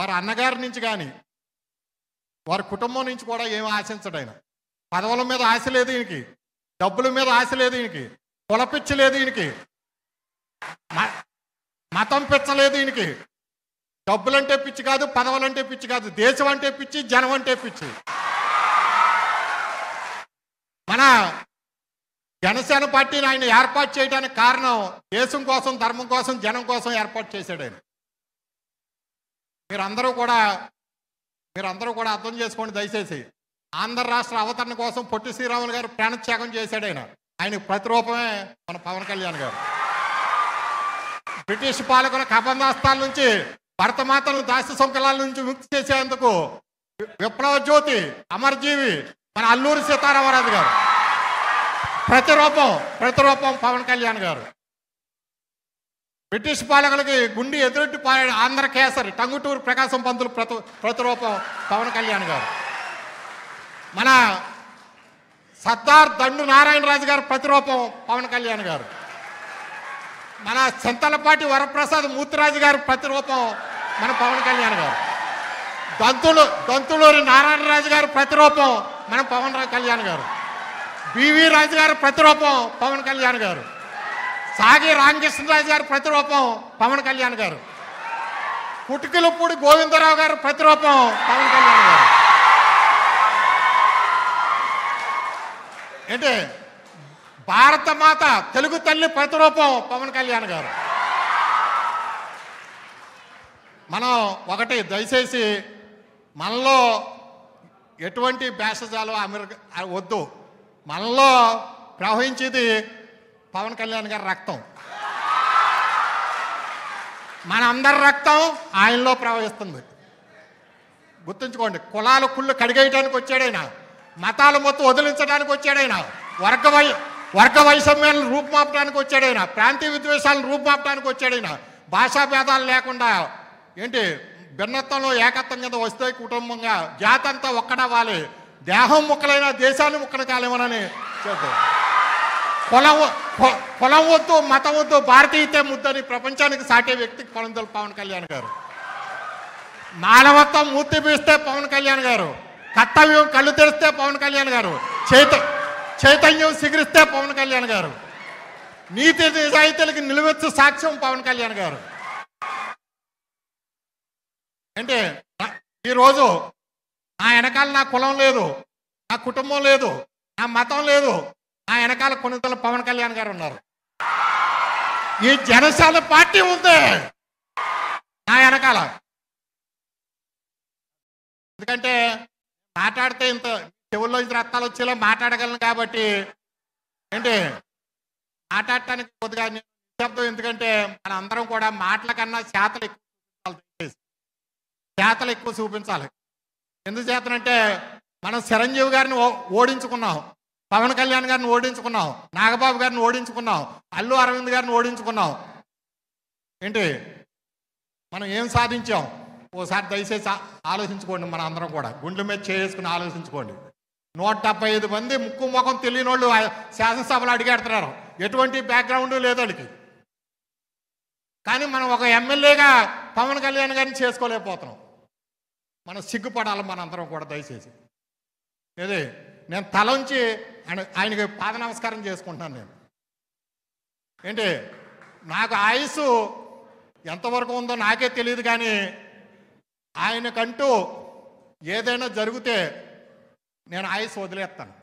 వారి అన్నగారి నుంచి కానీ వారి కుటుంబం నుంచి కూడా ఏం ఆశించడు ఆయన పదవుల మీద ఆశ లేదు ఈయనకి డబ్బుల మీద ఆశ లేదు ఈయనకి కులపిచ్చి లేదు ఈయనకి మ- మతం పిచ్చలేదు ఈయనకి డబ్బులంటే పిచ్చి కాదు పదవులంటే పిచ్చి కాదు దేశం అంటే పిచ్చి జనం అంటే పిచ్చి మన జనసేన పార్టీని ఆయన ఏర్పాటు చేయడానికి కారణం దేశం కోసం ధర్మం కోసం జనం కోసం ఏర్పాటు చేశాడు ఆయన మీరందరూ కూడా మీరందరూ కూడా అర్థం చేసుకోండి దయచేసి ఆంధ్ర రాష్ట్ర అవతరణ కోసం పొట్టి శ్రీరాములు గారు ప్రాణత్యాగం చేశాడు ఆయన ఆయనకు ప్రతిరూపమే మన పవన్ కళ్యాణ్ గారు బ్రిటిష్ పాలకుల కబంధాస్తాల నుంచి భరతమాతను దాస్య సొంకలాల నుంచి ముక్తి చేసేందుకు వి- విప్లవ జ్యోతి అమరజీవి మన అల్లూరి సీతారామరాజు గారు ప్రతిరూపం ప్రతిరూపం పవన్ కళ్యాణ్ గారు బ్రిటిష్ పాలకులకి గుండి ఎదురొట్టి పాడాడు ఆంధ్ర కేసరి టంగుటూరు ప్రకాశం పంతులు ప్రతి ప్రతిరూపం పవన్ కళ్యాణ్ గారు మన సర్దార్ దండు నారాయణరాజు గారు ప్రతిరూపం పవన్ కళ్యాణ్ గారు మన చింతలపాటి వరప్రసాద్ మూర్తిరాజు గారు ప్రతిరూపం మన పవన్ కళ్యాణ్ గారు దంతులు దంతులూరి నారాయణరాజు గారు ప్రతిరూపం మన పవన్ రా- కళ్యాణ్ గారు బివి రాజు గారు ప్రతిరూపం పవన్ కళ్యాణ్ గారు సాగి రామకృష్ణరాజు గారు ప్రతిరూపం పవన్ కళ్యాణ్ గారు పుట్టుకలపూడి గోవిందరావు గారు ప్రతిరూపం పవన్ కళ్యాణ్ గారు ఏంటి భారత మాత తెలుగు తల్లి ప్రతిరూపం పవన్ కళ్యాణ్ గారు మనం ఒకటి దయచేసి మనలో ఎటువంటి భేషజాలు అమెరికా ఆ, వద్దు మనలో ప్రవహించేది పవన్ కళ్యాణ్ గారి రక్తం మన అందరి రక్తం ఆయనలో ప్రవహిస్తుంది గుర్తుంచుకోండి కులాల కుళ్ళు కడిగేయడానికి వచ్చాడైన మతాలు మొత్తం వదిలించడానికి వచ్చాడైన వర్గ వై వర్గ వైషమ్యాలను రూపుమాపడానికి వచ్చాడైన ప్రాంతీయ విద్వేషాలను రూపుమాపడానికి వచ్చాడైన భాషా భేదాలు లేకుండా ఏంటి భిన్నత్వంలో ఏకత్వం కింద వస్తే కుటుంబంగా జాతి అంతా ఒక్కడవ్వాలి దేహం ముక్కలైన దేశాన్ని ముక్కలు కాలేమోనని చెప్తారు కులం వ- కు- కులం వద్దు మతం వద్దు భారతీయతే ముద్దని ప్రపంచానికి సాటే వ్యక్తి కొలందలు పవన్ కళ్యాణ్ గారు మానవత్వం మూర్తి పీస్తే పవన్ కళ్యాణ్ గారు కర్తవ్యం కళ్ళు తెరిస్తే పవన్ కళ్యాణ్ గారు చైత చైతన్యం సిగిరిస్తే పవన్ కళ్యాణ్ గారు నీతి నిజాయితీలకి నిలువెత్తు సాక్ష్యం పవన్ కళ్యాణ్ గారు అంటే నా- ఈరోజు నా వెనకాల నా కులం లేదు నా కుటుంబం లేదు నా మతం లేదు నా వెనకాల కొనుగోలు పవన్ కళ్యాణ్ గారు ఉన్నారు ఈ జనసేన పార్టీ ఉంది నా వెనకాల ఎందుకంటే మాట్లాడితే ఇంత చెవుల్లో ఇంత రక్తాలు వచ్చేలా మాట్లాడగలను కాబట్టి ఏంటి మాట్లాడటానికి కొద్దిగా నేను నిశ్శబ్దం ఎందుకంటే మన అందరం కూడా మాటల కన్నా చేతలు ఎక్కువ చూపించాలి దయచేసి. చేతలు ఎక్కువ చూపించాలి ఎందుచేతనంటే మనం చిరంజీవి గారిని ఓ- ఓడించుకున్నాం పవన్ కళ్యాణ్ గారిని ఓడించుకున్నాం నాగబాబు గారిని ఓడించుకున్నాం అల్లు అరవింద్ గారిని ఓడించుకున్నాం ఏంటి మనం ఏం సాధించాం ఓసారి దయచేసి ఆ- ఆలోచించుకోండి మన అందరం కూడా గుండె మీద చేసుకుని ఆలోచించుకోండి నూట డెబ్బై ఐదు మంది ముక్కు ముఖం తెలియని వాళ్ళు ఆ శాసనసభలో అడిగేడుతున్నారు ఎటువంటి బ్యాక్గ్రౌండ్ లేదు వాళ్ళకి కానీ మనం ఒక ఎమ్మెల్యేగా పవన్ కళ్యాణ్ గారిని చేసుకోలేకపోతున్నాం మనం సిగ్గుపడాలి మనందరం కూడా దయచేసి ఏది నేను తలంచి ఆయన ఆయనకి పాద నమస్కారం చేసుకుంటున్నాను నేను ఏంటి నాకు ఆయుస్సు ఎంతవరకు ఉందో నాకే తెలియదు కానీ ఆయనకంటూ ఏదైనా జరిగితే నేను ఆయుస్ వదిలేస్తాను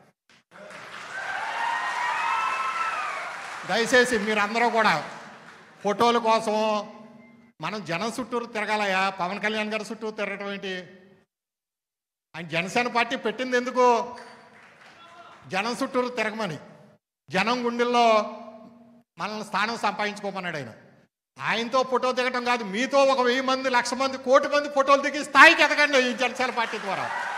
దయచేసి మీరందరూ కూడా ఫోటోల కోసం మనం జనం చుట్టూరు తిరగాలయా పవన్ కళ్యాణ్ గారి చుట్టూ తిరగటం ఏంటి ఆయన జనసేన పార్టీ పెట్టింది ఎందుకు జనం చుట్టూరు తిరగమని జనం గుండెల్లో మనల్ని స్థానం సంపాదించుకోమన్నాడు ఆయన ఆయనతో ఫోటో దిగటం కాదు మీతో ఒక వెయ్యి మంది లక్ష మంది కోటి మంది ఫోటోలు దిగి స్థాయికి ఎదగండి ఈ జనసేన పార్టీ ద్వారా